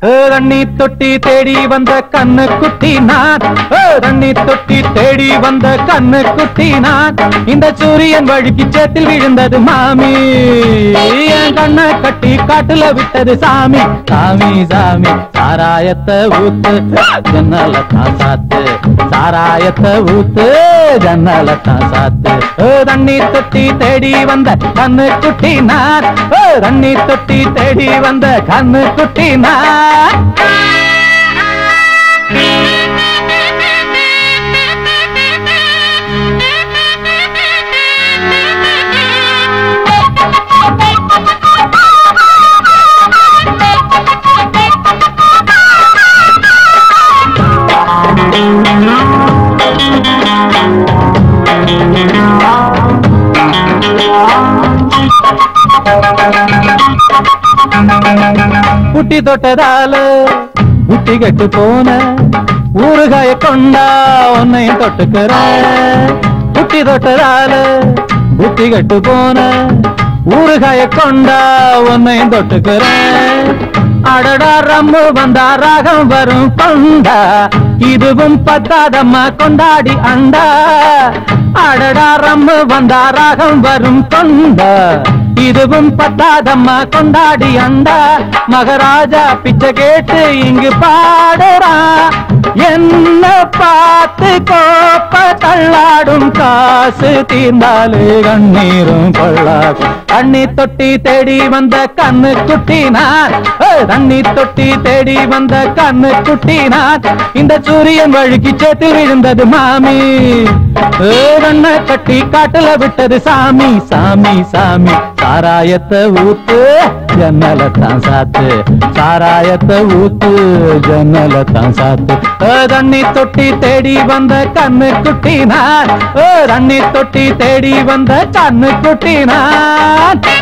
ஏ, தண்ணி தொட்டி தேடி வந்த கண்ணு குட்டி நான் ஏ, தண்ணி தொட்டி தேடி வந்த கண்ணு குட்டி நான் இந்த சூரியன் வழுக்கி சேத்தில் விழுந்தது மாமி என் கண்ணை கட்டி காட்டுல விட்டது சாமி சாமி சாமி சாராயத்தை ஊத்து ஜன்னல தான் சாத்து சாராயத்தை ஊத்து ஜன்னல தான் சாத்து ஏ, தண்ணி தொட்டி தேடி வந்த கண்ணு குட்டி நான் ஏ, தண்ணி தொட்டி தேடி வந்த கண்ணு குட்டி நான் புட்டி தொட்டதால புட்டி கட்டு போன ஊறுகாய கொண்டா உன்னையும் தொட்டுக்கிற புட்டி தொட்டதால புட்டி கட்டு போன ஊறுகாய கொண்டா உன்னையும் தொட்டுக்கிற அடடா ரம்மு வந்தா ராகம் வரும் கொண்டா இதுவும் பத்தாதம்மா கொண்டாடி அண்டா அடடா ரம்மு வந்தா ராகம் வரும் கொண்டா இதுவும் பத்தாதம்மா கொண்டாடி அண்டா மகராஜா பிச்சை கேட்டு இங்கு பாடுறான் என்ன பார்த்து கோப்ப தள்ளாடும் காசு தீர்ந்தாலே கண்ணீரும் கொள்ளாகும் தண்ணி தொட்டி தேடி வந்த கண்ணு குட்டி நான் ஏய், தண்ணி தொட்டி தேடி வந்த கண்ணு குட்டி நான் இந்த சூரியன் வழுக்கி சேத்தில் விழுந்தது மாமி ஏ, கண்ணை கட்டி காட்டுல விட்டது சாமி சாமி சாமி சாராயத்தை ஊத்து ஜன்னல தான் சாத்து சாராயத்தை ஊத்து ஜன்னல தான் சாத்து ஏ, தண்ணி தொட்டி தேடி வந்த கண்ணு குட்டி நான் ஏ, தண்ணி தொட்டி தேடி வந்த கண்ணு குட்டி நான்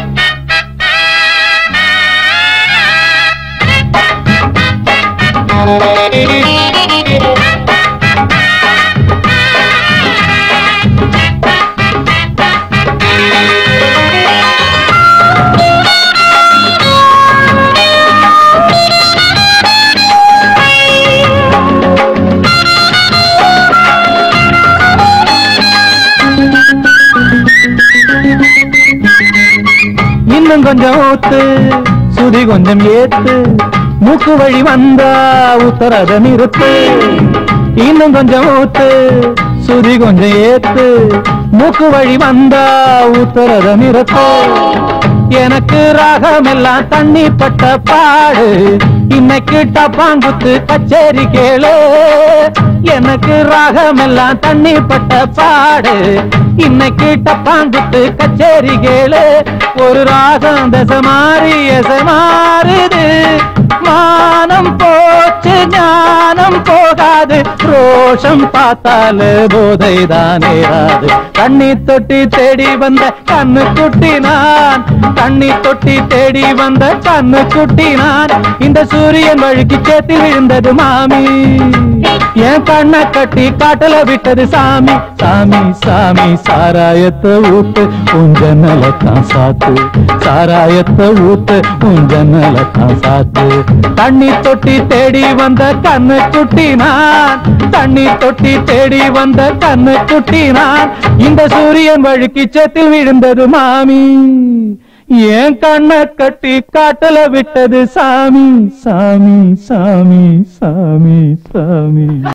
இன்னும் கொஞ்சம் ஊத்து சுதி கொஞ்சம் ஏத்து மூக்கு வழி வந்தா உத்தரத நிறுத்து இன்னும் கொஞ்சம் ஊத்து சுதி கொஞ்சம் ஏத்து மூக்கு வழி வந்தா உத்தரத நிறுத்து எனக்கு ராகம் எல்லாம் தண்ணி பட்ட பாடு இன்னைக்கு டப்பாங்குத்து கச்சேரி கேளு எனக்கு ராகம் எல்லாம் தண்ணி பட்ட பாடு இன்னைக்கு டப்பாங்குத்து கச்சேரி கேளு ஒரு ராகம் தசை மாறி எசை மாறுது மானம் போச்சு ஞானம் போகாது ரோஷம் பார்த்தாலே போதை தானே ராது தண்ணி தொட்டி தேடி வந்த கண்ணு குட்டி நான் தண்ணி தொட்டி தேடி வந்த கண்ணு குட்டி நான் இந்த சூரியன் வழுக்கி சேத்தில் விழுந்தது மாமி என் கண்ணை கட்டி காட்டுல விட்டது சாமி சாமி சாமி சாராயத்தை ஊத்து உன் ஜன்னலத்தான் சாத்து சாராயத்தை ஊத்து உன் ஜன்னலத்தான் சாத்து தண்ணி தொட்டி தேடி வந்த கண்ணு குட்டி நான் தண்ணி தொட்டி தேடி வந்த கண்ணு குட்டி நான் இந்த சூரியன் வழுக்கி சேத்தில் விழுந்தது மாமி என் கண்ணை கட்டி காட்டுல விட்டது சாமி சாமி சாமி சாமி சாமி